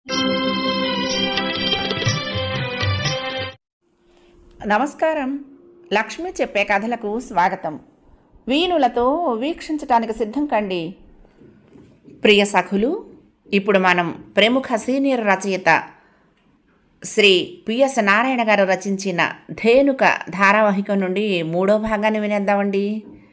నమస్కారం లక్ష్మి చెప్పే కథలకు స్వాగతం వీణులతో వీక్షించటానికి సిద్ధం కండి ప్రియ సఖులు ఇప్పుడు మనం ప్రముఖ సీనియర్ రచయిత శ్రీ పిఎస్ నారాయణ గారు రచించిన ధేనుక ధారావాహిక నుండి మూడో భాగాన్ని వినేద్దామండి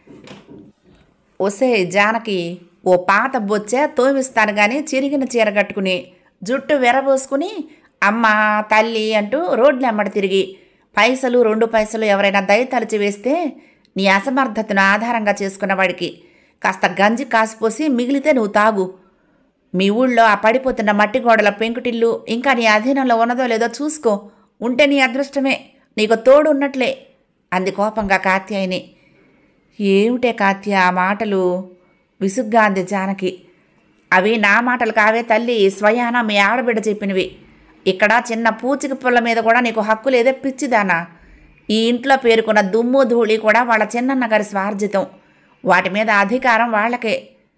ఒసే జానకి ఓ పాత బొచ్చే తోమిస్తాను కానీ చిరిగిన చీర కట్టుకుని జుట్టు వెరబోసుకుని అమ్మ తల్లి అంటూ రోడ్లు ఎమ్మడి తిరిగి పైసలు రెండు పైసలు ఎవరైనా దయ తలచి వేస్తే నీ అసమర్థతను ఆధారంగా చేసుకున్న వాడికి కాస్త గంజి కాసిపోసి మిగిలితే నువ్వు తాగు మీ ఊళ్ళో ఆ పడిపోతున్న మట్టి గోడల పెంకుటిల్లు ఇంకా నీ అధీనంలో ఉన్నదో లేదో చూసుకో ఉంటే నీ అదృష్టమే నీకు తోడు ఉన్నట్లే అంది కోపంగా కాత్యాయని ఏమిటే కాత్య ఆ మాటలు విసుగ్గా అంది జానకి అవి నా మాటలు కావే తల్లి స్వయాన మీ ఆడబిడ్డ చెప్పినవి ఇక్కడ చిన్న పూచిక పుల్ల మీద కూడా నీకు హక్కు లేదే పిచ్చిదానా ఈ ఇంట్లో పేరుకున్న దుమ్ము ధూళి కూడా వాళ్ళ చిన్నన్న గారి స్వార్జితం వాటి మీద అధికారం వాళ్ళకే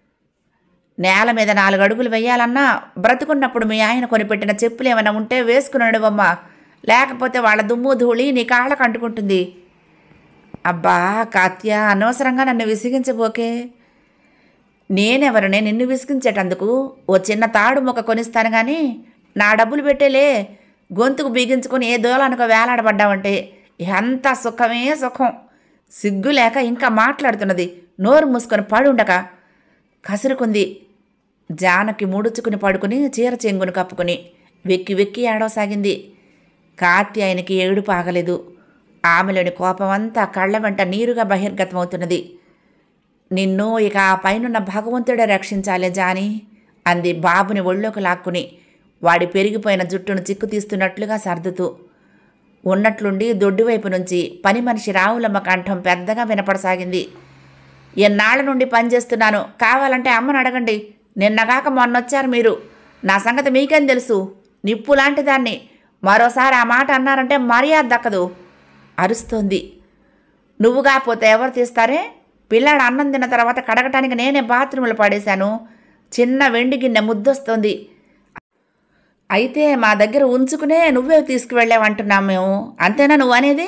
నేల మీద నాలుగు అడుగులు వేయాలన్నా బ్రతుకున్నప్పుడు మీ ఆయన కొనిపెట్టిన చెప్పులు ఏమైనా ఉంటే వేసుకున్నాడువమ్మా లేకపోతే వాళ్ళ దుమ్ము ధూళి నీ కాళ్ళకు అంటుకుంటుంది అబ్బా కాత్య అనవసరంగా నన్ను విసిగించబోకే నేనెవరనే నిన్ను విసిగించేటందుకు ఓ చిన్న తాడు మొక్క కొనిస్తాను కానీ నా డబ్బులు పెట్టేలే గొంతుకు బిగించుకొని ఏ దూలానికో వేలాడబడ్డావంటే ఎంత సుఖమే సుఖం సిగ్గు లేక ఇంకా మాట్లాడుతున్నది నోరు మూసుకొని పడుండక కసురుకుంది జానకి ముడుచుకుని పడుకుని చీర చెంగును కప్పుకుని వెక్కి వెక్కి ఏడవసాగింది కాత్యాయనికి ఏడుపు ఆగలేదు ఆమెలోని కోపమంతా కళ్ళ వెంట నీరుగా బహిర్గతమవుతున్నది నిన్ను ఇక ఆ పైనున్న భగవంతుడే రక్షించాలే జాని అంది బాబుని ఒళ్ళోకి లాక్కుని వాడి పెరిగిపోయిన జుట్టును చిక్కు తీస్తున్నట్లుగా సర్దుతూ ఉన్నట్లుండి దొడ్డివైపు నుంచి పని మనిషి రావులమ్మ కంఠం పెద్దగా వినపడసాగింది ఎన్నాళ్ళ నుండి పనిచేస్తున్నాను కావాలంటే అమ్మను అడగండి నిన్నగాక మొన్నొచ్చారు మీరు నా సంగతి మీకేం తెలుసు నిప్పు లాంటి దాన్ని మరోసారి ఆ మాట అన్నారంటే మర్యాద దక్కదు అరుస్తోంది నువ్వు కాకపోతే ఎవరు తీస్తారే పిల్లాడు అన్నం తిన్న తర్వాత కడగటానికి నేనే బాత్రూంలో పడేశాను చిన్న వెండి గిన్నె ముద్దొస్తోంది అయితే మా దగ్గర ఉంచుకునే నువ్వే తీసుకువెళ్ళావంటున్నాం మేము అంతేనా నువ్వు అనేది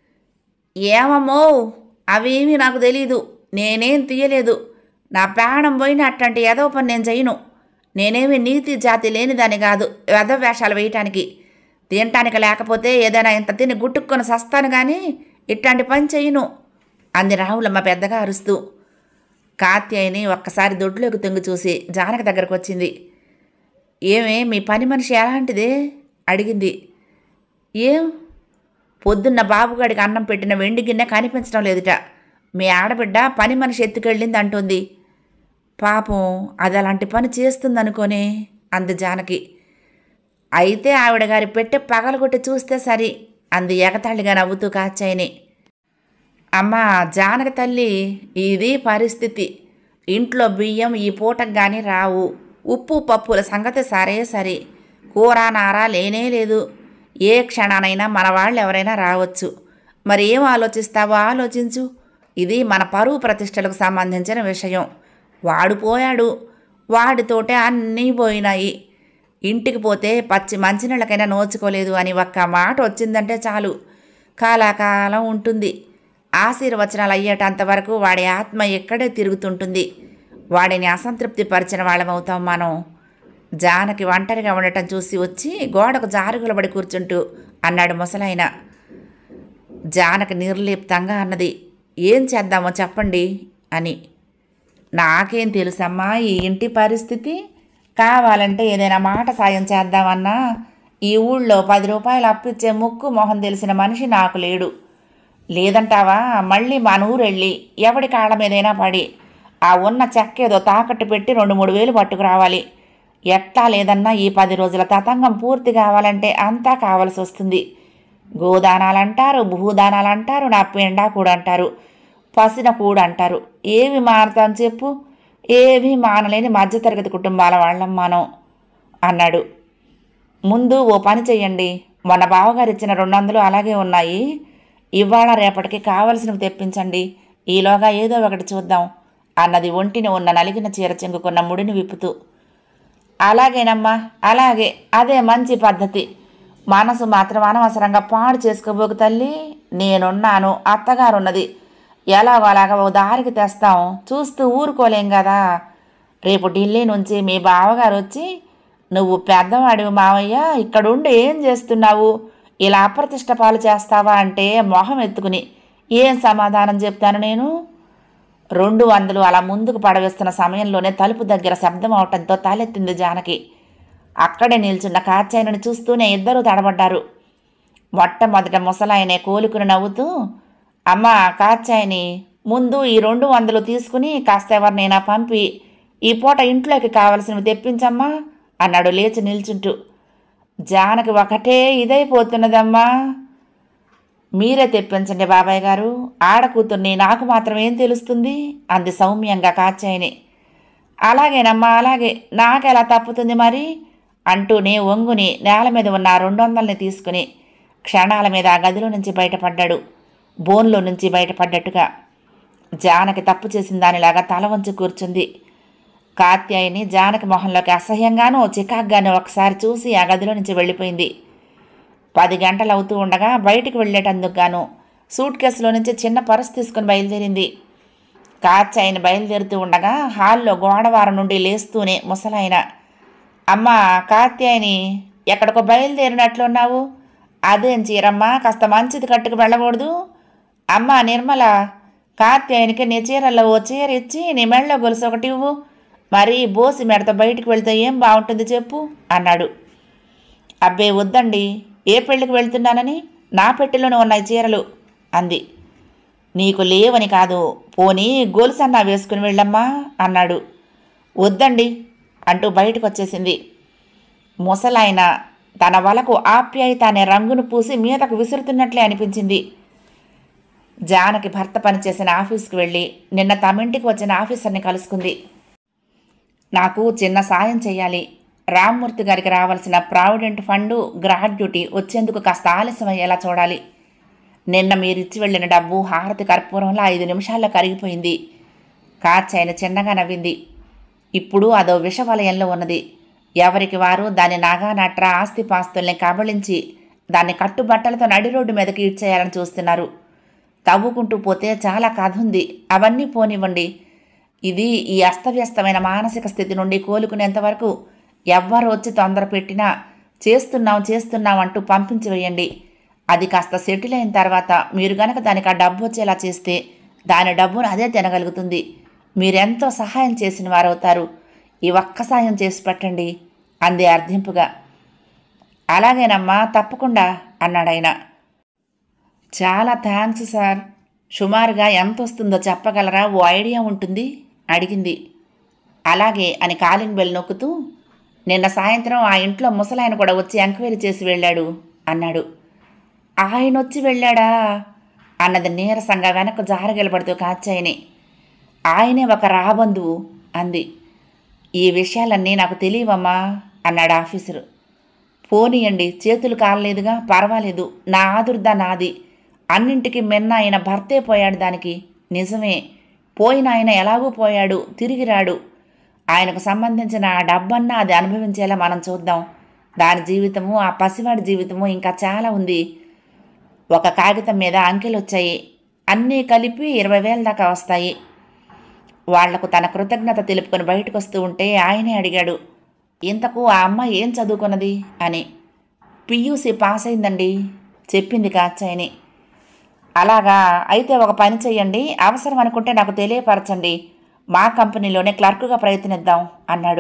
ఏమమ్మో అవేమీ నాకు తెలీదు నేనేం తీయలేదు నా ప్రాణం పోయిన అట్లాంటి ఏదో పని నేను చేయను నేనేమి నీతి జాతి లేనిదాన్ని కాదు వెధ వేషాలు వేయటానికి తినటానికి లేకపోతే ఏదైనా ఇంత తిని గుట్టుకొని సస్తాను కానీ ఇట్లాంటి పని చేయను అంది రాహులమ్మ పెద్దగా అరుస్తూ కాత్యాయని ఒక్కసారి దొడ్లోకి తొంగి చూసి జానకి దగ్గరకు వచ్చింది ఏమే మీ పని మనిషి ఎలాంటిదే అడిగింది ఏం పొద్దున్న బాబుగాడికి అన్నం పెట్టిన వెండి గిన్నె కనిపించడం లేదుట మీ ఆడబిడ్డ పని మనిషి ఎత్తుకెళ్ళింది అంటుంది పాపం అది అలాంటి పని చేస్తుందనుకోనే అంది జానకి అయితే ఆవిడ గారి పెట్టె పగలగొట్టి చూస్తే సరి అంది ఎగతాళిగా నవ్వుతూ కాచాయని అమ్మా జానకి తల్లి ఇది పరిస్థితి ఇంట్లో బియ్యం ఈ పూటకు కానీ రావు ఉప్పు పప్పుల సంగతి సరే సరి కూర నార లేనే లేదు ఏ క్షణానైనా మన వాళ్ళు ఎవరైనా రావచ్చు మరి ఏం ఆలోచిస్తావో ఆలోచించు ఇది మన పరువు ప్రతిష్టలకు సంబంధించిన విషయం వాడు పోయాడు వాడితోటే అన్నీ పోయినాయి ఇంటికి పోతే పచ్చి మంచినీళ్ళకైనా నోచుకోలేదు అని ఒక్క మాట వచ్చిందంటే చాలు కాలాకాలం ఉంటుంది ఆశీర్వచనాలు అయ్యేటంత వరకు వాడి ఆత్మ ఎక్కడే తిరుగుతుంటుంది వాడిని అసంతృప్తి పరిచిన వాళ్ళమవుతాం మనం జానకి ఒంటరిగా ఉండటం చూసి వచ్చి గోడకు జారుగులబడి కూర్చుంటూ అన్నాడు ముసలాయన జానకి నిర్లిప్తంగా అన్నది ఏం చేద్దామో చెప్పండి అని నాకేం తెలుసమ్మా ఈ ఇంటి పరిస్థితి కావాలంటే ఏదైనా మాట సాయం చేద్దామన్నా ఈ ఊళ్ళో పది రూపాయలు అప్పిచ్చే ముక్కు మొహం తెలిసిన మనిషి నాకు లేడు లేదంటావా మళ్ళీ మన ఊరు వెళ్ళి ఎవడి కాళ్ళ మీదైనా పడి ఆ ఉన్న చెక్క ఏదో తాకట్టు పెట్టి రెండు మూడు వేలు పట్టుకురావాలి ఎట్టా లేదన్నా ఈ పది రోజుల తతంగం పూర్తి కావాలంటే అంతా కావాల్సి వస్తుంది గోదానాలు అంటారు భూదానాలు అంటారు నా పెండా కూడా అంటారు పసిన కూడా అంటారు ఏవి మారుతాం చెప్పు ఏవి మానలేని మధ్యతరగతి కుటుంబాల వాళ్ళం మనం అన్నాడు ముందు ఓ పని చెయ్యండి మొన్న బావగారు ఇచ్చిన రెండు వందలు అలాగే ఉన్నాయి ఇవాళ రేపటికి కావలసినవి తెప్పించండి ఈలోగా ఏదో ఒకటి చూద్దాం అన్నది ఒంటిని ఉన్న నలిగిన చీర చెంగుకున్న ముడిని విప్పుతూ అలాగేనమ్మా అలాగే అదే మంచి పద్ధతి మనసు మాత్రం అనవసరంగా పాడు చేసుకోబోకు తల్లి నేనున్నాను అత్తగారున్నది ఎలాగో అలాగా ఓ దారికి తెస్తాం చూస్తూ ఊరుకోలేం కదా రేపు ఢిల్లీ నుంచి మీ బావగారు వచ్చి నువ్వు పెద్దవాడివి మావయ్య ఇక్కడుండి ఏం చేస్తున్నావు ఇలా అప్రతిష్ట పాలు చేస్తావా అంటే మొహం ఎత్తుకుని ఏం సమాధానం చెప్తాను నేను రెండు వందలు అలా ముందుకు పడవేస్తున్న సమయంలోనే తలుపు దగ్గర శబ్దం అవటంతో తలెత్తింది జానకి అక్కడే నిల్చున్న కాచాయనని చూస్తూనే ఇద్దరూ తడబడ్డారు మొట్టమొదట ముసలాయనే కోలుకుని నవ్వుతూ అమ్మా కాచాయని ముందు ఈ రెండు వందలు తీసుకుని కాస్త ఎవరినైనా పంపి ఈ పూట ఇంట్లోకి కావలసినవి తెప్పించమ్మా అన్నాడు లేచి నిల్చుంటూ జానకి ఒకటే ఇదైపోతున్నదమ్మా మీరే తెప్పించండి బాబాయ్ గారు ఆడకూతుర్ని నాకు మాత్రం ఏం తెలుస్తుంది అంది సౌమ్యంగా కాచాయని అలాగేనమ్మా అలాగే నాకెలా తప్పుతుంది మరి అంటూనే ఒంగుని నేల మీద ఉన్న ఆ రెండు వందల్ని తీసుకుని క్షణాల మీద ఆ గదిలో నుంచి బయటపడ్డాడు బోన్లో నుంచి బయటపడ్డట్టుగా జానకి తప్పు చేసిన దానిలాగా తల వంచి కూర్చుంది కాత్యాయిని జానకి మొహంలోకి అసహ్యంగానూ చికాగ్గానూ ఒకసారి చూసి ఆ గదిలో నుంచి వెళ్ళిపోయింది పది గంటలు అవుతూ ఉండగా బయటికి వెళ్ళేటందుకు గాను సూట్ కేసులో నుంచి చిన్న పర్స్ తీసుకుని బయలుదేరింది కాచాయని బయలుదేరుతూ ఉండగా హాల్లో గోడవారం నుండి లేస్తూనే ముసలాయన అమ్మా కాత్యాయని ఎక్కడికో బయలుదేరినట్లున్నావు అదేం చీరమ్మా కాస్త మంచిది కట్టుకు వెళ్ళకూడదు అమ్మా నిర్మల కాత్యాయనికి నీ చీరల్లో ఓ చీర ఇచ్చి నీ మెళ్ళో గొలుసు ఒకటి ఇవ్వు మరి బోసి మెడతో బయటికి వెళ్తే ఏం బాగుంటుంది చెప్పు అన్నాడు అబ్బే వద్దండి ఏ పెళ్ళికి వెళ్తున్నానని నా పెట్టెలోనే ఉన్నాయి చీరలు అంది నీకు లేవని కాదు పోనీ గొలుసన్నా వేసుకుని వెళ్ళమ్మా అన్నాడు వద్దండి అంటూ బయటకు వచ్చేసింది ముసలాయన తన వలకు ఆప్యాయత అనే రంగును పూసి మీదకు విసురుతున్నట్లే అనిపించింది జానకి భర్త పనిచేసిన ఆఫీస్కి వెళ్ళి నిన్న తమింటికి వచ్చిన ఆఫీసర్ని కలుసుకుంది నాకు చిన్న సాయం చేయాలి రామ్మూర్తి గారికి రావాల్సిన ప్రావిడెంట్ ఫండ్ గ్రాడ్యుటీ వచ్చేందుకు కాస్త ఆలస్యం అయ్యేలా చూడాలి నిన్న మీరిచ్చి వెళ్ళిన డబ్బు హారతి కర్పూరంలో ఐదు నిమిషాల్లో కరిగిపోయింది కాచాయన చిన్నగా నవ్వింది ఇప్పుడు అదో విషవలయంలో ఉన్నది ఎవరికి వారు దాని నాగా నట్ర ఆస్తిపాస్తుల్ని కబళించి దాన్ని కట్టుబట్టలతో నడి రోడ్డు మీదకి ఇడ్చేయాలని చూస్తున్నారు తవ్వుకుంటూ పోతే చాలా కథ ఉంది అవన్నీ పోనివ్వండి ఇది ఈ అస్తవ్యస్తమైన మానసిక స్థితి నుండి కోలుకునేంత వరకు ఎవ్వరు వచ్చి తొందర పెట్టినా చేస్తున్నాం చేస్తున్నాం అంటూ పంపించి వేయండి అది కాస్త సెటిల్ అయిన తర్వాత మీరు గనక దానికి ఆ డబ్బు వచ్చేలా చేస్తే దాని డబ్బును అదే తినగలుగుతుంది మీరెంతో సహాయం చేసిన వారవుతారు ఈ ఒక్క సాయం చేసి పెట్టండి అంది అర్థింపుగా అలాగేనమ్మా తప్పకుండా అన్నాడాయన చాలా థ్యాంక్స్ సార్ సుమారుగా ఎంత వస్తుందో చెప్పగలరా ఓ ఐడియా ఉంటుంది అడిగింది అలాగే అని కాలింగ్ బెల్ నొక్కుతూ నిన్న సాయంత్రం ఆ ఇంట్లో ముసలాయన కూడా వచ్చి ఎంక్వైరీ చేసి వెళ్ళాడు అన్నాడు ఆయన వచ్చి వెళ్ళాడా అన్నది నీరసంగా వెనక్కు జారగలబడుతూ కాచాయని ఆయనే ఒక రాబంధువు అంది ఈ విషయాలన్నీ నాకు తెలియవమ్మా అన్నాడు ఆఫీసరు పోనీయండి చేతులు కాలలేదుగా పర్వాలేదు నా ఆదుర్దా నాది అన్నింటికి మిన్న ఆయన భర్తే పోయాడు దానికి నిజమే పోయిన ఆయన ఎలాగూ పోయాడు తిరిగి రాడు ఆయనకు సంబంధించిన ఆ డబ్బన్నా అది అనుభవించేలా మనం చూద్దాం దాని జీవితము ఆ పసివాడి జీవితము ఇంకా చాలా ఉంది ఒక కాగితం మీద అంకెలు వచ్చాయి అన్నీ కలిపి ఇరవై వేల దాకా వస్తాయి వాళ్లకు తన కృతజ్ఞత తెలుపుకొని బయటకు వస్తూ ఉంటే ఆయనే అడిగాడు ఇంతకు ఆ అమ్మాయి ఏం చదువుకున్నది అని పియూసీ పాస్ అయిందండి చెప్పింది కాచాయని అలాగా అయితే ఒక పని చెయ్యండి అవసరం అనుకుంటే నాకు తెలియపరచండి మా కంపెనీలోనే క్లర్కుగా ప్రయత్నిద్దాం అన్నాడు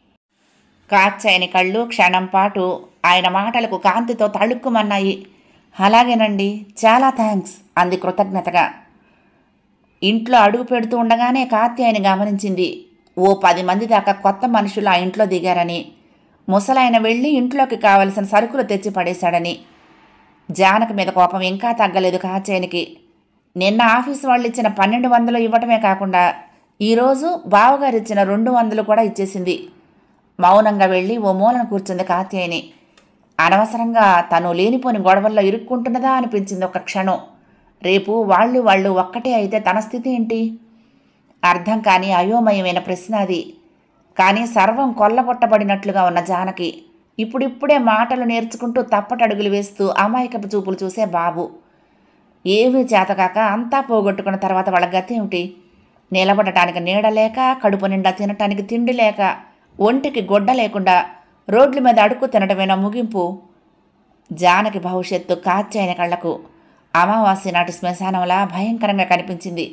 కాచాయని కళ్ళు క్షణం పాటు ఆయన మాటలకు కాంతితో తళుక్కుమన్నాయి అలాగేనండి చాలా థ్యాంక్స్ అంది కృతజ్ఞతగా ఇంట్లో అడుగు పెడుతూ ఉండగానే కాత్యాయని గమనించింది ఓ పది మంది దాకా కొత్త మనుషులు ఆ ఇంట్లో దిగారని ముసలాయన వెళ్ళి ఇంట్లోకి కావలసిన సరుకులు తెచ్చి పడేశాడని జానకి మీద కోపం ఇంకా తగ్గలేదు కాచేనికి నిన్న ఆఫీస్ వాళ్ళు ఇచ్చిన పన్నెండు వందలు ఇవ్వటమే కాకుండా ఈరోజు బావగారు ఇచ్చిన రెండు వందలు కూడా ఇచ్చేసింది మౌనంగా వెళ్ళి ఓ మూలన కూర్చుంది కాత్యాయని అనవసరంగా తను లేనిపోని గొడవల్లో ఇరుక్కుంటున్నదా అనిపించింది ఒక క్షణం రేపు వాళ్ళు వాళ్ళు ఒక్కటే అయితే తన స్థితి ఏంటి అర్థం కాని అయోమయమైన ప్రశ్న అది కానీ సర్వం కొల్లగొట్టబడినట్లుగా ఉన్న జానకి ఇప్పుడిప్పుడే మాటలు నేర్చుకుంటూ తప్పటడుగులు వేస్తూ అమాయకపు చూపులు చూసే బాబు ఏమీ చేతకాక అంతా పోగొట్టుకున్న తర్వాత వాళ్ళ గతి ఏమిటి నిలబడటానికి నీడ లేక కడుపు నిండా తినటానికి తిండి లేక ఒంటికి గొడ్డ లేకుండా రోడ్ల మీద అడుక్కు తినటమేనా ముగింపు జానకి భవిష్యత్తు కాచైన కళ్ళకు అమావాస్య నాటి శ్మశానంలా భయంకరంగా కనిపించింది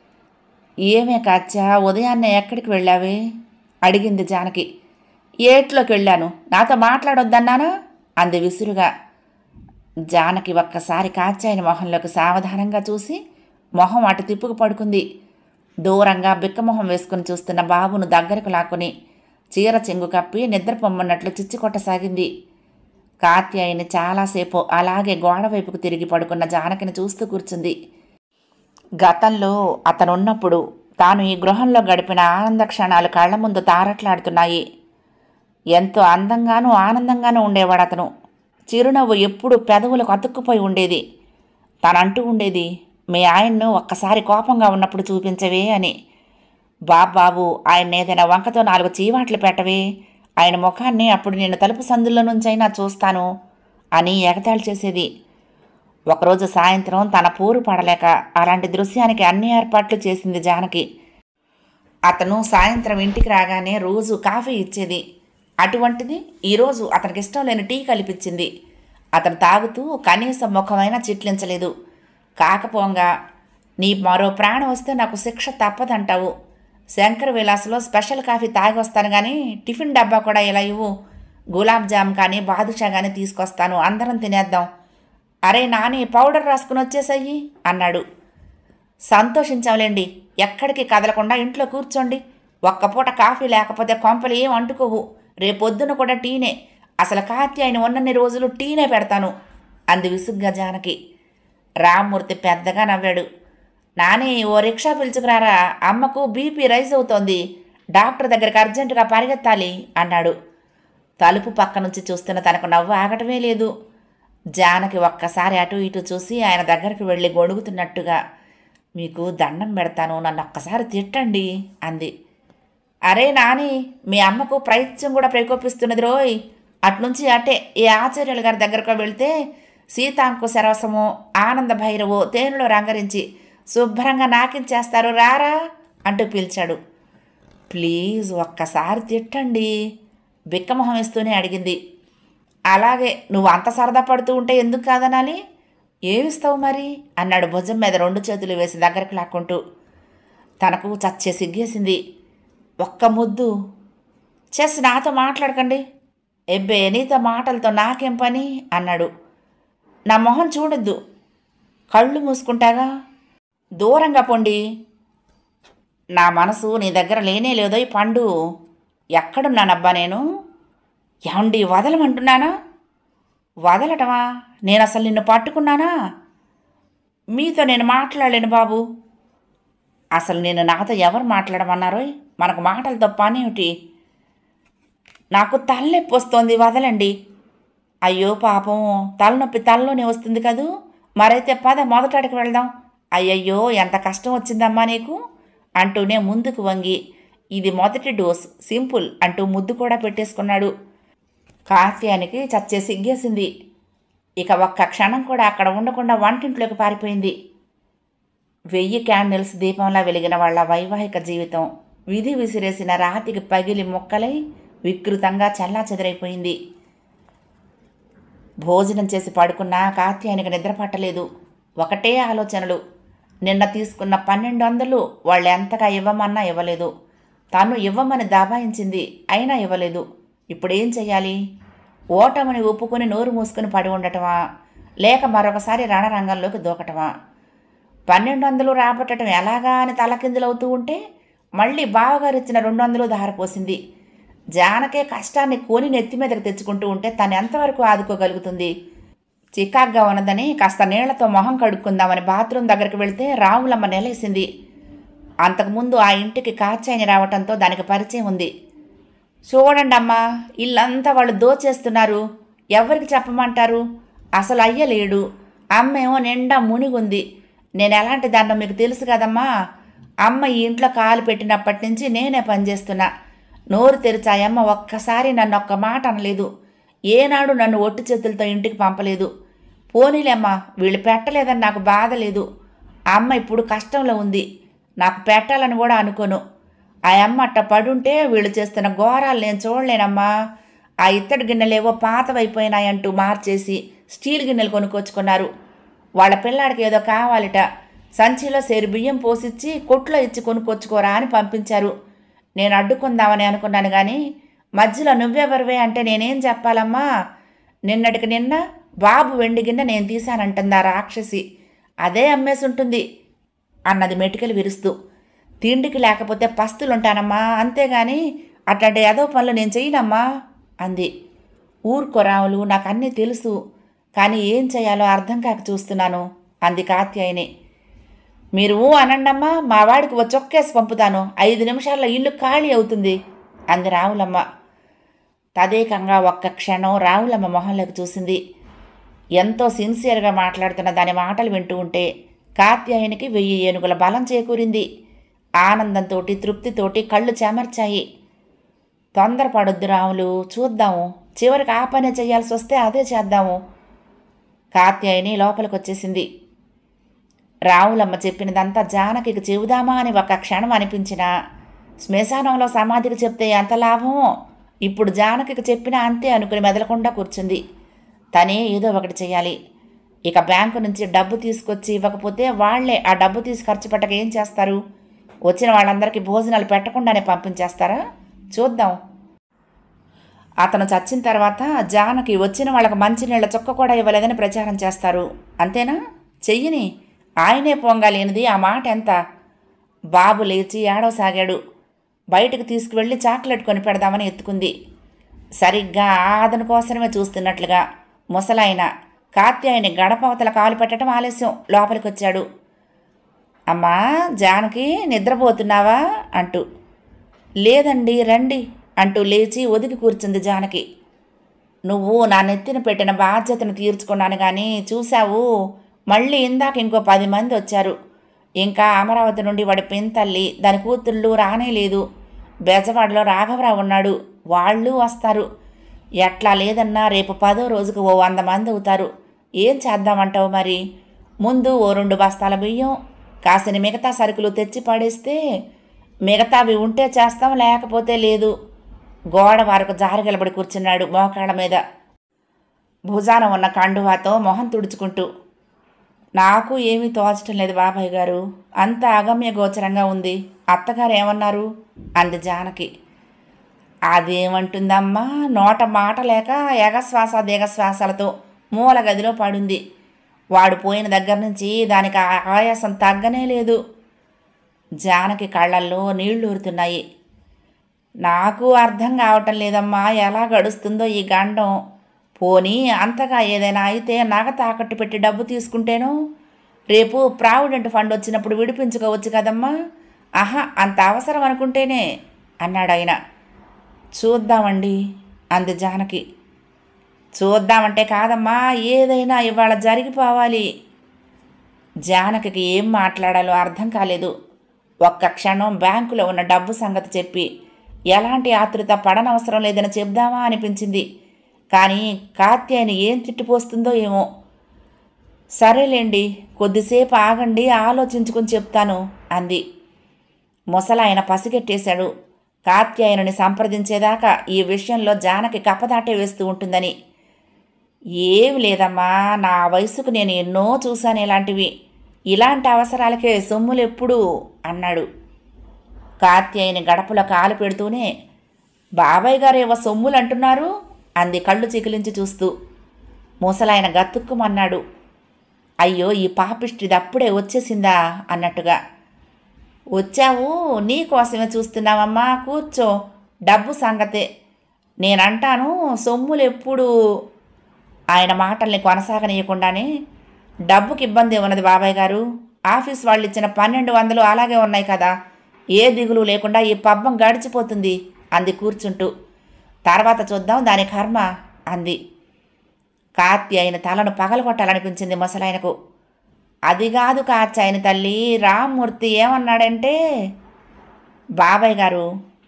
ఏమే కాచ్చా ఉదయాన్నే ఎక్కడికి వెళ్ళావే అడిగింది జానకి ఏట్లోకి వెళ్ళాను నాతో మాట్లాడొద్దన్నానా అంది విసురుగా జానకి ఒక్కసారి కాచాయని మొహంలోకి సావధానంగా చూసి మొహం అటు తిప్పుకు పడుకుంది దూరంగా బిక్కమొహం వేసుకుని చూస్తున్న బాబును దగ్గరకు లాక్కుని చీర చెంగు కప్పి నిద్రపొమ్మన్నట్లు చిచ్చుకొట్టసాగింది కాత్యాయని చాలాసేపు అలాగే గోడ వైపుకు తిరిగి పడుకున్న జానకిని చూస్తూ కూర్చుంది గతంలో అతనున్నప్పుడు తాను ఈ గృహంలో గడిపిన ఆనంద క్షణాలు కళ్ళ ముందు తారట్లాడుతున్నాయి ఎంతో అందంగానూ ఆనందంగానూ ఉండేవాడు అతను చిరునవ్వు ఎప్పుడు పెదవులకు అతుక్కుపోయి ఉండేది తనంటూ ఉండేది మీ ఆయన్ను ఒక్కసారి కోపంగా ఉన్నప్పుడు చూపించవే అని బాబాబు ఆయన ఏదైనా వంకతో నాలుగు చీవాట్లు పెట్టవే ఆయన ముఖాన్ని అప్పుడు నేను తలుపు సందుల్లో నుంచైనా చూస్తాను అని ఎగతాళి చేసేది ఒకరోజు సాయంత్రం తన పూరు పడలేక అలాంటి దృశ్యానికి అన్ని ఏర్పాట్లు చేసింది జానకి అతను సాయంత్రం ఇంటికి రాగానే రోజు కాఫీ ఇచ్చేది అటువంటిది ఈరోజు అతనికి ఇష్టం లేని టీ కలిపించింది అతను తాగుతూ కనీసం ముఖమైనా చిట్లించలేదు కాకపోంగా నీ మరో ప్రాణం వస్తే నాకు శిక్ష తప్పదంటావు శంకర్ విలాస్లో స్పెషల్ కాఫీ తాగి వస్తాను కానీ టిఫిన్ డబ్బా కూడా ఇలా ఇవ్వు గులాబ్ జామ్ కానీ బాదుషా కానీ తీసుకొస్తాను అందరం తినేద్దాం అరే నాని పౌడర్ రాసుకుని వచ్చేసయ్యి అన్నాడు సంతోషించాంలేండి ఎక్కడికి కదలకుండా ఇంట్లో కూర్చోండి ఒక్క పూట కాఫీ లేకపోతే కొంపలు ఏం అంటుకోవు రేపొద్దున కూడా టీనే అసలు కాత్యాయని ఉన్నన్ని రోజులు టీనే పెడతాను అంది విసుగ్గా జానకి రామ్మూర్తి పెద్దగా నవ్వాడు నాని ఓ రిక్షా పిలుచుకురారా అమ్మకు బీపీ రైజ్ అవుతోంది డాక్టర్ దగ్గరికి అర్జెంటుగా పరిగెత్తాలి అన్నాడు తలుపు పక్క నుంచి చూస్తున్న తనకు నవ్వు ఆగటమే లేదు జానకి ఒక్కసారి అటు ఇటు చూసి ఆయన దగ్గరికి వెళ్ళి గొడుగుతున్నట్టుగా మీకు దండం పెడతాను నన్ను ఒక్కసారి తిట్టండి అంది అరే నాని మీ అమ్మకు ప్రయత్నం కూడా ప్రకోపిస్తున్నది రోయ్ అట్నుంచి అటే ఏ ఆచార్యుల గారి దగ్గరకు వెళ్తే సీతాంకు శరవసము ఆనంద భైరవు తేనెలో రంగరించి శుభ్రంగా నాకించేస్తారు రారా అంటూ పిలిచాడు ప్లీజ్ ఒక్కసారి తిట్టండి బిక్కమొహం ఇస్తూనే అడిగింది అలాగే నువ్వు అంత సరదా పడుతూ ఉంటే ఎందుకు కాదనాలి ఏమిస్తావు మరి అన్నాడు భుజం మీద రెండు చేతులు వేసి దగ్గరకు లాక్కుంటూ తనకు చచ్చే సిగ్గేసింది ఒక్క ముద్దు చెస్ నాతో మాట్లాడకండి ఎబ్బే నీతో మాటలతో నాకేం పని అన్నాడు నా మొహం చూడొద్దు కళ్ళు మూసుకుంటాగా దూరంగా పొండి నా మనసు నీ దగ్గర లేనే లేదో ఈ పండు ఎక్కడున్నానబ్బా నేను ఏమండి వదలమంటున్నానా వదలటమా నేను అసలు నిన్ను పట్టుకున్నానా మీతో నేను మాట్లాడలేను బాబు అసలు నేను నాతో ఎవరు మాట్లాడమన్నారో మనకు మాటలతో పనేమిటి నాకు తలనొప్పి వస్తోంది వదలండి అయ్యో పాపం తలనొప్పి తలలోనే వస్తుంది కదూ మరైతే పద మొదటడికి వెళ్దాం అయ్యయ్యో ఎంత కష్టం వచ్చిందమ్మా నీకు అంటూనే ముందుకు వంగి ఇది మొదటి డోస్ సింపుల్ అంటూ ముద్దు కూడా పెట్టేసుకున్నాడు కాత్యానికి చచ్చే సిగ్గేసింది ఇక ఒక్క క్షణం కూడా అక్కడ ఉండకుండా వంటింట్లోకి పారిపోయింది వెయ్యి క్యాండిల్స్ దీపంలా వెలిగిన వాళ్ళ వైవాహిక జీవితం విధి విసిరేసిన రాతికి పగిలి ముక్కలై వికృతంగా చల్లా చెదరైపోయింది భోజనం చేసి పడుకున్న కాత్యాయనికి నిద్ర పట్టలేదు ఒకటే ఆలోచనలు నిన్న తీసుకున్న పన్నెండు వందలు వాళ్ళు ఎంతగా ఇవ్వమన్నా ఇవ్వలేదు తను ఇవ్వమని దాబాయించింది అయినా ఇవ్వలేదు ఇప్పుడేం చెయ్యాలి ఓటమని ఒప్పుకొని నోరు మూసుకుని పడి ఉండటమా లేక మరొకసారి రణరంగంలోకి దూకటమా పన్నెండు వందలు రాబట్టడం ఎలాగా అని తలకిందులవుతూ ఉంటే మళ్ళీ బావగారు ఇచ్చిన రెండు వందలు దారపోసింది జానకే కష్టాన్ని కోని నెత్తి మీదకి తెచ్చుకుంటూ ఉంటే తను ఎంతవరకు ఆదుకోగలుగుతుంది చికాగ్గా ఉన్నదని కాస్త నీళ్లతో మొహం కడుక్కుందామని బాత్రూమ్ దగ్గరికి వెళ్తే రావులమ్మ నెలేసింది అంతకుముందు ఆ ఇంటికి కాచాయని రావటంతో దానికి పరిచయం ఉంది చూడండి అమ్మా ఇల్లంతా వాళ్ళు దోచేస్తున్నారు ఎవరికి చెప్పమంటారు అసలు అయ్యలేడు అమ్మేమో నిండా మునిగుంది నేను ఎలాంటి దాన్నో మీకు తెలుసు కదమ్మా అమ్మ ఈ ఇంట్లో కాలు పెట్టినప్పటి నుంచి నేనే పనిచేస్తున్నా నోరు తెరిచి ఆ అమ్మ ఒక్కసారి నన్ను ఒక్క మాట అనలేదు ఏనాడు నన్ను ఒట్టి చేతులతో ఇంటికి పంపలేదు పోనీలేమ్మా వీళ్ళు పెట్టలేదని నాకు బాధ లేదు ఆ అమ్మ ఇప్పుడు కష్టంలో ఉంది నాకు పెట్టాలని కూడా అనుకోను ఆ అమ్మ అట్ట పడుంటే వీళ్ళు చేస్తున్న ఘోరాలు నేను చూడలేనమ్మా ఆ ఇత్తడి గిన్నెలేవో పాతవైపోయినాయంటూ మార్చేసి స్టీల్ గిన్నెలు కొనుక్కొచ్చుకున్నారు వాళ్ళ పిల్లాడికి ఏదో కావాలిట సంచిలో సేరు బియ్యం పోసిచ్చి కొట్లో ఇచ్చి కొనుక్కొచ్చుకోరా అని పంపించారు నేను అడ్డుకుందామని అనుకున్నాను కానీ మధ్యలో నువ్వెవరివే అంటే నేనేం చెప్పాలమ్మా నిన్నటికి నిన్న బాబు వెండి గిన్నె నేను తీశానంటుందా రాక్షసి అదే అమ్మేసి ఉంటుంది అన్నది మెటికలు విరుస్తూ తిండికి లేకపోతే పస్తులుంటానమ్మా అంతేగాని అట్లాంటి ఏదో పనులు నేను చెయ్యనమ్మా అంది ఊరుకోరావులు నాకు అన్నీ తెలుసు కానీ ఏం చేయాలో అర్థం కాక చూస్తున్నాను అంది కాత్యాయని మీరు ఊ అనండమ్మా మా వాడికి ఓ చొక్కేసి పంపుతాను ఐదు నిమిషాల్లో ఇల్లు ఖాళీ అవుతుంది అంది రావులమ్మ తదేకంగా ఒక్క క్షణం రావులమ్మ మొహంలోకి చూసింది ఎంతో సిన్సియర్గా మాట్లాడుతున్న దాని మాటలు వింటూ ఉంటే కాత్యాయనికి వెయ్యి ఏనుగుల బలం చేకూరింది ఆనందంతో తృప్తితోటి కళ్ళు చెమర్చాయి తొందరపడొద్దు రాములు చూద్దాము చివరికి ఆ పనే చేయాల్సి వస్తే అదే చేద్దాము కాత్యాయని లోపలికి వచ్చేసింది రావులమ్మ చెప్పినదంతా జానకికి చెబుదామా అని ఒక క్షణం అనిపించినా శ్మశానంలో సమాధికి చెప్తే ఎంత లాభమో ఇప్పుడు జానకికి చెప్పినా అంతే అనుకుని మెదలకుండా కూర్చుంది తనే ఏదో ఒకటి చేయాలి ఇక బ్యాంకు నుంచి డబ్బు తీసుకొచ్చి ఇవ్వకపోతే వాళ్లే ఆ డబ్బు తీసి ఖర్చు పెట్టక ఏం చేస్తారు వచ్చిన వాళ్ళందరికీ భోజనాలు పెట్టకుండానే పంపించేస్తారా చూద్దాం అతను చచ్చిన తర్వాత జానకి వచ్చిన వాళ్ళకి మంచినీళ్ళ చుక్క కూడా ఇవ్వలేదని ప్రచారం చేస్తారు అంతేనా చెయ్యని ఆయనే పొంగలేనిది ఆ మాట ఎంత బాబు లేచి ఏడవసాగాడు బయటకు తీసుకువెళ్ళి చాక్లెట్ కొని పెడదామని ఎత్తుకుంది సరిగ్గా ఆ అతని కోసమే చూస్తున్నట్లుగా ముసలాయన కాత్యాయని గడపవతల కాలు పెట్టడం ఆలస్యం లోపలికి వచ్చాడు అమ్మా జానకి నిద్రపోతున్నావా అంటూ లేదండి రండి అంటూ లేచి ఒదిగి కూర్చుంది జానకి నువ్వు నా నెత్తిన పెట్టిన బాధ్యతను తీర్చుకున్నాను కానీ చూశావు మళ్ళీ ఇందాక ఇంకో పది మంది వచ్చారు ఇంకా అమరావతి నుండి వాడి పెంతల్లి దాని కూతుళ్ళు రానే లేదు బెజవాడలో రాఘవరావు ఉన్నాడు వాళ్ళు వస్తారు ఎట్లా లేదన్నా రేపు పదో రోజుకు ఓ వంద మంది అవుతారు ఏం చేద్దామంటావు మరి ముందు ఓ రెండు బస్తాల బియ్యం కాసిన మిగతా సరుకులు తెచ్చి పడేస్తే మిగతావి ఉంటే చేస్తాం లేకపోతే లేదు గోడ వరకు జారగలబడి కూర్చున్నాడు మోకాళ్ళ మీద భుజాన ఉన్న కండువాతో మొహం తుడుచుకుంటూ నాకు ఏమీ తోచటం లేదు బాబాయ్ గారు అంత అగమ్య గోచరంగా ఉంది అత్తగారు ఏమన్నారు అంది జానకి అదేమంటుందమ్మా నోట మాట లేక ఎగశ్వాస దిగశ్వాసాలతో మూల గదిలో పడింది వాడు పోయిన దగ్గర నుంచి దానికి ఆ- ఆయాసం తగ్గనే లేదు జానకి కళ్ళల్లో నీళ్లు ఊరుతున్నాయి నాకు అర్థం కావటం లేదమ్మా ఎలా గడుస్తుందో ఈ గండం పోనీ అంతగా ఏదైనా అయితే నగ తాకట్టు పెట్టి డబ్బు తీసుకుంటేనో రేపు ప్రావిడెంట్ ఫండ్ వచ్చినప్పుడు విడిపించుకోవచ్చు కదమ్మా ఆహా అంత అవసరం అనుకుంటేనే అన్నాడు ఆయన చూద్దామండి అంది జానకి చూద్దామంటే కాదమ్మా ఏదైనా ఇవాళ జరిగిపోవాలి జానకికి ఏం మాట్లాడాలో అర్థం కాలేదు ఒక్క క్షణం బ్యాంకులో ఉన్న డబ్బు సంగతి చెప్పి ఎలాంటి ఆతృత పడనవసరం లేదని చెప్దామా అనిపించింది కానీ కాత్యాయని ఏం తిట్టిపోస్తుందో ఏమో సరేలేండి కొద్దిసేపు ఆగండి ఆలోచించుకుని చెప్తాను అంది ముసలాయన పసిగెట్టేశాడు కాత్యాయనుని సంప్రదించేదాకా ఈ విషయంలో జానకి కప్పదాటే వేస్తూ ఉంటుందని ఏమి లేదమ్మా నా వయసుకు నేను ఎన్నో చూశాను ఇలాంటివి ఇలాంటి అవసరాలకే సొమ్ములు ఎప్పుడు అన్నాడు కాత్యాయని గడపలో కాలు పెడుతూనే బాబాయ్ గారు ఏవో సొమ్ములు అంటున్నారు అంది కళ్ళు చికిలించి చూస్తూ ముసలాయన గతుక్కుమన్నాడు అయ్యో ఈ పాపిష్టిది అప్పుడే వచ్చేసిందా అన్నట్టుగా వచ్చావు నీ కోసమే చూస్తున్నావమ్మా కూర్చో డబ్బు సంగతే నేనంటాను సొమ్ములు ఎప్పుడు ఆయన మాటల్ని కొనసాగనీయకుండానే డబ్బుకి ఇబ్బంది ఉన్నది బాబాయ్ గారు ఆఫీస్ వాళ్ళు ఇచ్చిన పన్నెండు వందలు అలాగే ఉన్నాయి కదా ఏ దిగులు లేకుండా ఈ పబ్బం గడిచిపోతుంది అంది కూర్చుంటూ తర్వాత చూద్దాం దాని కర్మ అంది కాత్యాయన తలను పగలగొట్టాలనిపించింది ముసలాయనకు అది కాదు కాత్యాయన తల్లి రామ్మూర్తి ఏమన్నాడంటే బాబాయ్ గారు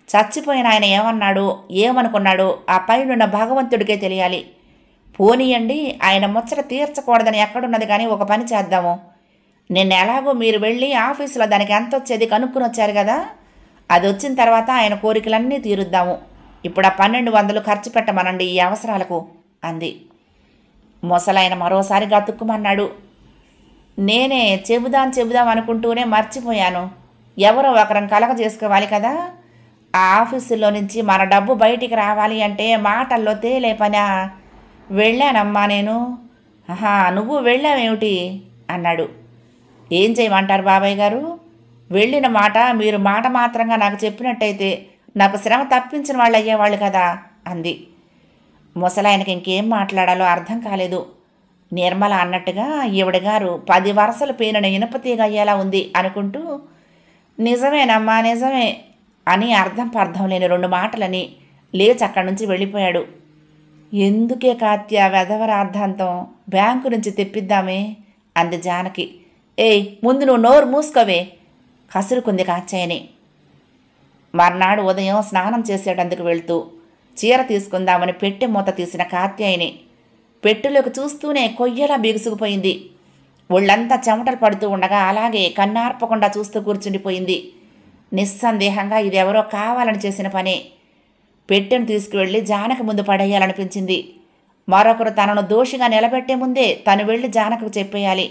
చచ్చిపోయిన ఆయన ఏమన్నాడు ఏమనుకున్నాడు ఆ పైనున్న భగవంతుడికే తెలియాలి పోనీయండి ఆయన ముచ్చట తీర్చకూడదని ఎక్కడున్నది కానీ ఒక పని చేద్దాము నిన్న ఎలాగో మీరు వెళ్ళి ఆఫీసులో దానికి ఎంత వచ్చేది కనుక్కుని వచ్చారు కదా అది వచ్చిన తర్వాత ఆయన కోరికలన్నీ తీరుద్దాము ఇప్పుడు ఆ పన్నెండు వందలు ఖర్చు పెట్టమనండి ఈ అవసరాలకు అంది ముసలాయన మరోసారి గతుక్కుమన్నాడు నేనే చెబుదాం చెబుదాం అనుకుంటూనే మర్చిపోయాను ఎవరో ఒకరం కలగ చేసుకోవాలి కదా ఆ ఆఫీసులో నుంచి మన డబ్బు బయటికి రావాలి అంటే మాటల్లో తేలే పనా వెళ్ళానమ్మా నేను ఆహా నువ్వు వెళ్ళావేమిటి అన్నాడు ఏం చేయమంటారు బాబాయ్ గారు వెళ్ళిన మాట మీరు మాట మాత్రంగా నాకు చెప్పినట్టయితే నాకు శ్రమ తప్పించిన వాళ్ళు అయ్యేవాళ్ళు కదా అంది ముసలాయనకి ఇంకేం మాట్లాడాలో అర్థం కాలేదు నిర్మల అన్నట్టుగా ఈవిడ గారు పది వరసలు పేరిన ఇనపతీగ అయ్యేలా ఉంది అనుకుంటూ నిజమేనమ్మా నిజమే అని అర్థం పర్థం లేని రెండు మాటలని లేచి అక్కడి నుంచి వెళ్ళిపోయాడు ఎందుకే కాత్య వెధవరార్థాంతం బ్యాంకు నుంచి తెప్పిద్దామే అంది జానకి ఏయ్ ముందు నువ్వు నోరు మూసుకోవే కసురుకుంది కాత్యాయని మర్నాడు ఉదయం స్నానం చేసేటందుకు వెళ్తూ చీర తీసుకుందామని పెట్టె మూత తీసిన కాత్యాయిని పెట్టెలోకి చూస్తూనే కొయ్యలా బిగుసుకుపోయింది ఒళ్ళంతా చెమటలు పడుతూ ఉండగా అలాగే కన్నార్పకుండా చూస్తూ కూర్చుండిపోయింది నిస్సందేహంగా ఇది ఎవరో కావాలని చేసిన పనే పెట్టెను తీసుకువెళ్ళి జానకి ముందు పడేయాలనిపించింది మరొకరు తనను దోషిగా నిలబెట్టే ముందే తను వెళ్ళి జానకు చెప్పేయాలి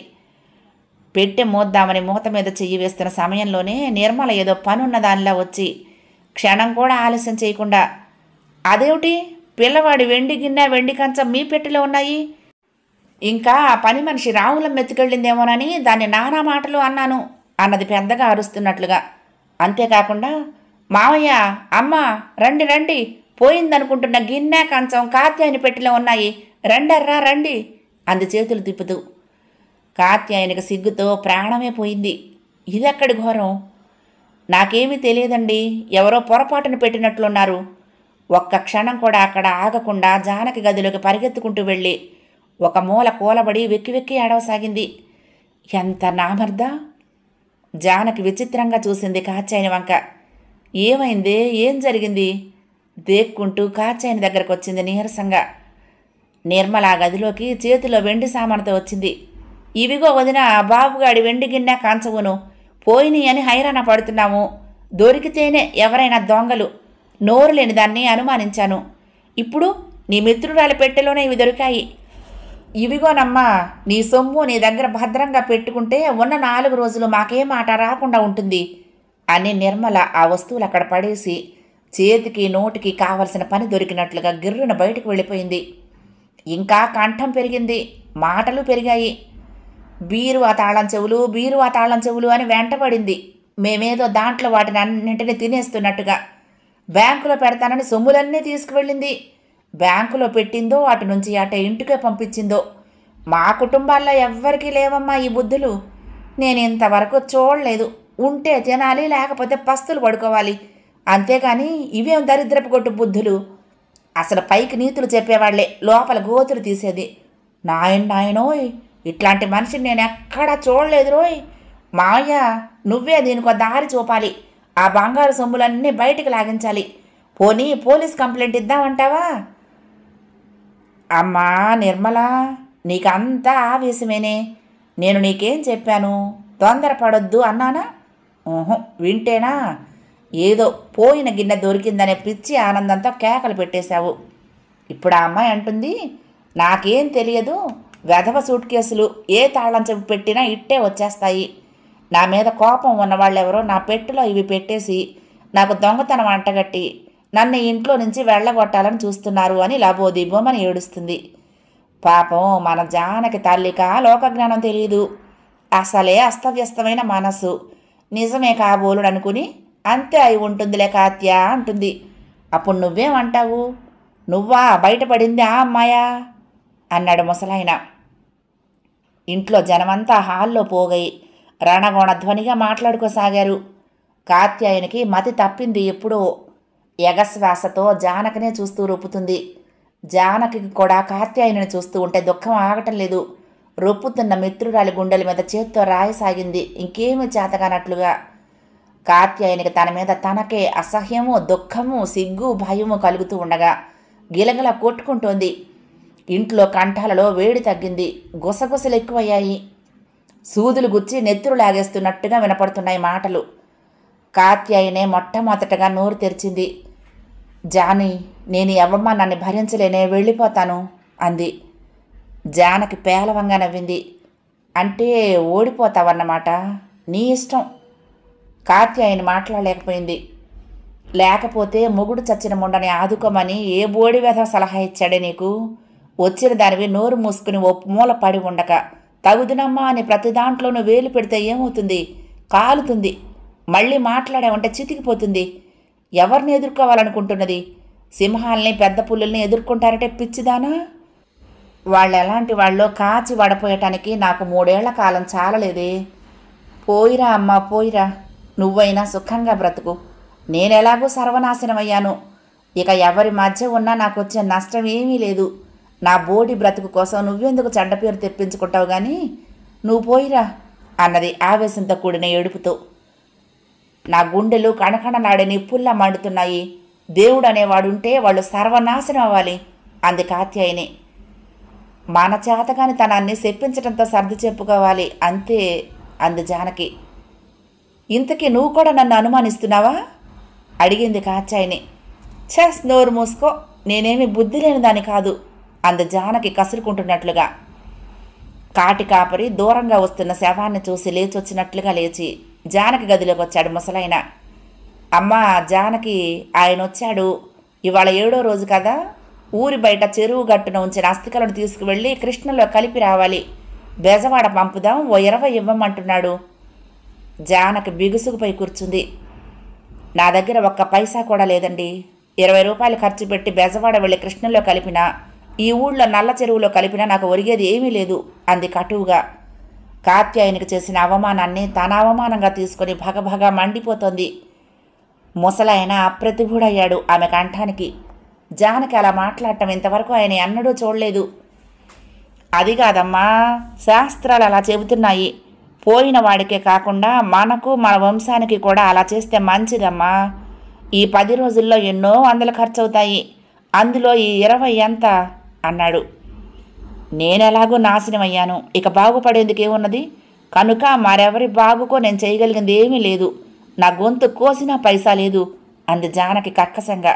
పెట్టె మోద్దామని మూత మీద చెయ్యి వేస్తున్న సమయంలోనే నిర్మల ఏదో పనున్న దానిలా వచ్చి క్షణం కూడా ఆలస్యం చేయకుండా అదేమిటి పిల్లవాడి వెండి గిన్నె వెండి కంచం మీ పెట్టెలో ఉన్నాయి ఇంకా ఆ పని మనిషి రావులం మెత్తుకెళ్ళిందేమోనని దాన్ని నానా మాటలు అన్నాను అన్నది పెద్దగా అరుస్తున్నట్లుగా అంతేకాకుండా మావయ్య అమ్మ రండి రండి పోయిందనుకుంటున్న గిన్నె కంచం కాత్యాయని పెట్టెలో ఉన్నాయి రండర్రా రండి అంది చేతులు తిప్పుతూ కాత్యాయనికి సిగ్గుతో ప్రాణమే పోయింది ఇదెక్కడి ఘోరం నాకేమీ తెలియదండి ఎవరో పొరపాటున పెట్టినట్లున్నారు ఒక్క క్షణం కూడా అక్కడ ఆగకుండా జానకి గదిలోకి పరిగెత్తుకుంటూ వెళ్ళి ఒక మూల కూలబడి వెక్కి వెక్కి ఏడవసాగింది ఎంత నామర్దా జానకి విచిత్రంగా చూసింది కాచాయని వంక ఏమైంది ఏం జరిగింది దేక్కుంటూ కాచాయని దగ్గరకు వచ్చింది నీరసంగా నిర్మల ఆ గదిలోకి చేతిలో వెండి సామానుతో వచ్చింది ఇవిగో వదిన బాబుగాడి వెండి గిన్నె కాంచవును పోయిని అని హైరాణ పడుతున్నాము దొరికితేనే ఎవరైనా దొంగలు నోరు లేని దాన్ని అనుమానించాను ఇప్పుడు నీ మిత్రురాలి పెట్టెలోనే ఇవి దొరికాయి ఇవిగోనమ్మా నీ సొమ్ము నీ దగ్గర భద్రంగా పెట్టుకుంటే ఉన్న నాలుగు రోజులు మాకే మాట రాకుండా ఉంటుంది అని నిర్మల ఆ వస్తువులు అక్కడ పడేసి చేతికి నోటికి కావలసిన పని దొరికినట్లుగా గిర్రున బయటకు వెళ్ళిపోయింది ఇంకా కంఠం పెరిగింది మాటలు పెరిగాయి బీరు ఆ తాళం చెవులు బీరు ఆ తాళం చెవులు అని వెంటపడింది మేమేదో దాంట్లో వాటిని అన్నింటినీ తినేస్తున్నట్టుగా బ్యాంకులో పెడతానని సొమ్ములన్నీ తీసుకువెళ్ళింది బ్యాంకులో పెట్టిందో అటు నుంచి అట ఇంటికే పంపించిందో మా కుటుంబాల్లో ఎవ్వరికీ లేవమ్మా ఈ బుద్ధులు నేను ఇంతవరకు చూడలేదు ఉంటే తినాలి లేకపోతే పస్తులు పడుకోవాలి అంతేకాని ఇవేం దరిద్రపు కొట్టు బుద్ధులు అసలు పైకి నీతులు చెప్పేవాళ్లే లోపల గోతులు తీసేది నాయన నాయనోయ్ ఇట్లాంటి మనిషిని నేను ఎక్కడా చూడలేదు రోయ్ మావయ్య నువ్వే దీనికో దారి చూపాలి ఆ బంగారు సొమ్ములన్నీ బయటికి లాగించాలి పోనీ పోలీస్ కంప్లైంట్ ఇద్దామంటావా అమ్మా నిర్మల నీకంతా ఆవేశమేనే నేను నీకేం చెప్పాను తొందరపడొద్దు అన్నానా ఊహు వింటేనా ఏదో పోయిన గిన్నె దొరికిందనే పిచ్చి ఆనందంతో కేకలు పెట్టేశావు ఇప్పుడు ఆ అమ్మాయి అంటుంది నాకేం తెలియదు వెధవ సూట్ కేసులు ఏ తాళం చెప్పి పెట్టినా ఇట్టే వచ్చేస్తాయి నా మీద కోపం ఉన్నవాళ్ళెవరో నా పెట్టెలో ఇవి పెట్టేసి నాకు దొంగతనం అంటగట్టి నన్ను ఇంట్లో నుంచి వెళ్ళగొట్టాలని చూస్తున్నారు అని లబోదిబోమని ఏడుస్తుంది పాపం మన జానకి తల్లిక లోకజ్ఞానం తెలియదు అసలే అస్తవ్యస్తమైన మనసు నిజమే కాబోలుడు అనుకుని అంతే అయి ఉంటుందిలే కాత్య అంటుంది అప్పుడు నువ్వేమంటావు నువ్వా బయటపడింది ఆ అమ్మాయా అన్నాడు ముసలాయన ఇంట్లో జనమంతా హాల్లో పోగై రణగోణ ధ్వనిగా మాట్లాడుకోసాగారు కాత్యాయనికి మతి తప్పింది ఎప్పుడో ఎగశ్వాసతో జానకనే చూస్తూ రొప్పుతుంది జానకి కూడా కాత్యాయని చూస్తూ ఉంటే దుఃఖం ఆగటం లేదు రొప్పుతున్న మిత్రురాలి గుండెల మీద చేత్తో రాయసాగింది ఇంకేమీ చేతగానట్లుగా కాత్యాయనికి తన మీద తనకే అసహ్యము దుఃఖము సిగ్గు భయము కలుగుతూ ఉండగా గిలగల కొట్టుకుంటోంది ఇంట్లో కంఠాలలో వేడి తగ్గింది గుసగుసలు ఎక్కువయ్యాయి సూదులు గుచ్చి నెత్తురు లాగేస్తున్నట్టుగా వినపడుతున్నాయి మాటలు కాత్యాయనే మొట్టమొదటగా నోరు తెరిచింది జాని నేను ఈ అవమానాన్ని భరించలేనే వెళ్ళిపోతాను అంది జానకి పేలవంగా నవ్వింది అంటే ఓడిపోతావన్నమాట నీ ఇష్టం కాత్యాయని మాట్లాడలేకపోయింది లేకపోతే మొగుడు చచ్చిన ముండని ఆదుకోమని ఏ బోడి వ్యధ సలహా ఇచ్చాడే నీకు వచ్చిన దానివి నోరు మూసుకుని ఓ మూల పడి ఉండక తగుదునమ్మా అని ప్రతి దాంట్లోనూ వేలు పెడితే ఏమవుతుంది కాలుతుంది మళ్ళీ మాట్లాడామంటే చితికిపోతుంది ఎవరిని ఎదుర్కోవాలనుకుంటున్నది సింహాల్ని పెద్ద పుల్లుల్ని ఎదుర్కొంటారంటే పిచ్చిదానా వాళ్ళు ఎలాంటి వాళ్ళో కాచి వడపోయటానికి నాకు మూడేళ్ల కాలం చాలలేదే పోయిరా అమ్మా పోయిరా నువ్వైనా సుఖంగా బ్రతుకు నేనెలాగూ సర్వనాశనమయ్యాను ఇక ఎవరి మధ్య ఉన్నా నాకు వచ్చే నష్టం ఏమీ లేదు నా బోడి బ్రతుకు కోసం నువ్వెందుకు చెడ్డ పేరు తెప్పించుకుంటావు కానీ నువ్వు పోయిరా అన్నది ఆవేశంతో కూడిన ఏడుపుతో నా గుండెలు కణకణలాడే నిప్పుల్లా మండుతున్నాయి దేవుడు అనేవాడుంటే వాళ్ళు సర్వనాశనం అవ్వాలి అంది కాత్యాయిని మన చేతగాని తనాన్ని చెప్పించడంతో సర్ది చెప్పుకోవాలి అంతే అంది జానకి ఇంతకీ నువ్వు కూడా నన్ను అనుమానిస్తున్నావా అడిగింది కాచాయిని చెస్ నోరు మూసుకో నేనేమి బుద్ధి లేని దాని కాదు అంది జానకి కసురుకుంటున్నట్లుగా కాటి కాపరి దూరంగా వస్తున్న శవాన్ని చూసి లేచొచ్చినట్లుగా లేచి జానకి గదిలోకి వచ్చాడు ముసలాయన అమ్మా జానకి ఆయన వచ్చాడు ఇవాళ ఏడో రోజు కదా ఊరి బయట చెరువు గట్టున ఉంచిన అస్థికలను తీసుకువెళ్ళి కృష్ణలో కలిపి రావాలి బెజవాడ పంపుదాం ఓ ఇరవై ఇవ్వమంటున్నాడు జానకి బిగుసుకుపై కూర్చుంది నా దగ్గర ఒక్క పైసా కూడా లేదండి ఇరవై రూపాయలు ఖర్చు పెట్టి బెజవాడ వెళ్ళి కృష్ణలో కలిపినా ఈ ఊళ్ళో నల్ల చెరువులో కలిపినా నాకు ఒరిగేది ఏమీ లేదు అంది కటువుగా కాత్యాయనికి చేసిన అవమానాన్ని తన అవమానంగా తీసుకొని భగభగ మండిపోతోంది ముసలాయన అప్రతిభుడయ్యాడు ఆమె కంఠానికి జానకి అలా మాట్లాడటం ఇంతవరకు ఆయన ఎన్నడూ చూడలేదు అది కాదమ్మా శాస్త్రాలు అలా చెబుతున్నాయి పోయిన వాడికే కాకుండా మనకు మన వంశానికి కూడా అలా చేస్తే మంచిదమ్మా ఈ పది రోజుల్లో ఎన్నో వందలు ఖర్చు అవుతాయి అందులో ఈ ఇరవై ఎంత అన్నాడు నేనెలాగో నాశనం అయ్యాను ఇక బాగుపడేందుకు ఏమున్నది కనుక మరెవరి బాగుకో నేను చేయగలిగింది ఏమీ లేదు నా గొంతు కోసినా పైసా లేదు అంది జానకి కక్కసంగా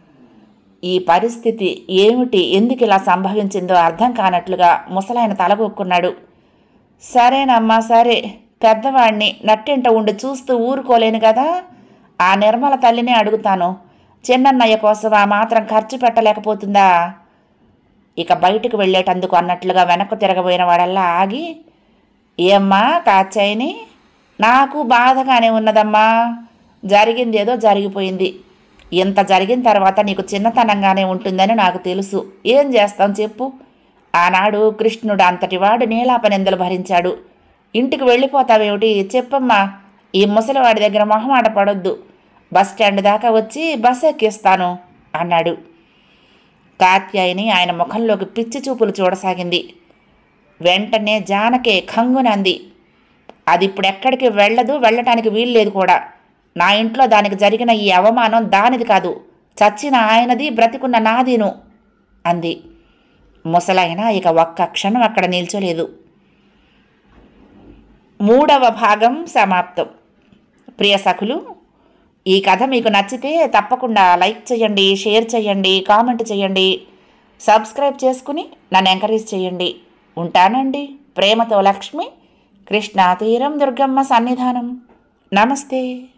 ఈ పరిస్థితి ఏమిటి ఎందుకు ఇలా సంభవించిందో అర్థం కానట్లుగా ముసలాయన తలగొక్కున్నాడు సరేనమ్మా సరే పెద్దవాణ్ణి నట్టెంట ఉండి చూస్తూ ఊరుకోలేను కదా ఆ నిర్మల తల్లినే అడుగుతాను చిన్నన్నయ్య కోసం ఆ మాత్రం ఖర్చు పెట్టలేకపోతుందా ఇక బయటకు వెళ్ళేటందుకు అన్నట్లుగా వెనక్కు తిరగబోయిన వాడల్లా ఆగి ఏమ్మా కాచాయిని నాకు బాధగానే ఉన్నదమ్మా జరిగిందేదో జరిగిపోయింది ఇంత జరిగిన తర్వాత నీకు చిన్నతనంగానే ఉంటుందని నాకు తెలుసు ఏం చేస్తాం చెప్పు ఆనాడు కృష్ణుడు అంతటివాడు నీలాపనిందలు భరించాడు ఇంటికి వెళ్ళిపోతావేమిటి చెప్పమ్మా ఈ ముసలివాడి దగ్గర మొహమాట పడొద్దు బస్ స్టాండ్ దాకా వచ్చి బస్ ఎక్కిస్తాను అన్నాడు కాత్యాయిని ఆయన ముఖంలోకి పిచ్చి చూపులు చూడసాగింది వెంటనే జానకే ఖంగునంది అది ఇప్పుడు ఎక్కడికి వెళ్ళదు వెళ్ళటానికి వీల్లేదు కూడా నా ఇంట్లో దానికి జరిగిన ఈ అవమానం దానిది కాదు చచ్చిన ఆయనది బ్రతికున్న నాదీను అంది ముసలాయన ఇక ఒక్క క్షణం అక్కడ నిల్చోలేదు మూడవ భాగం సమాప్తం ప్రియ సఖులు ఈ కథ మీకు నచ్చితే తప్పకుండా లైక్ చేయండి షేర్ చేయండి కామెంట్ చేయండి సబ్స్క్రైబ్ చేసుకుని నన్ను ఎంకరేజ్ చేయండి ఉంటానండి ప్రేమతో లక్ష్మి కృష్ణా తీరం దుర్గమ్మ సన్నిధానం నమస్తే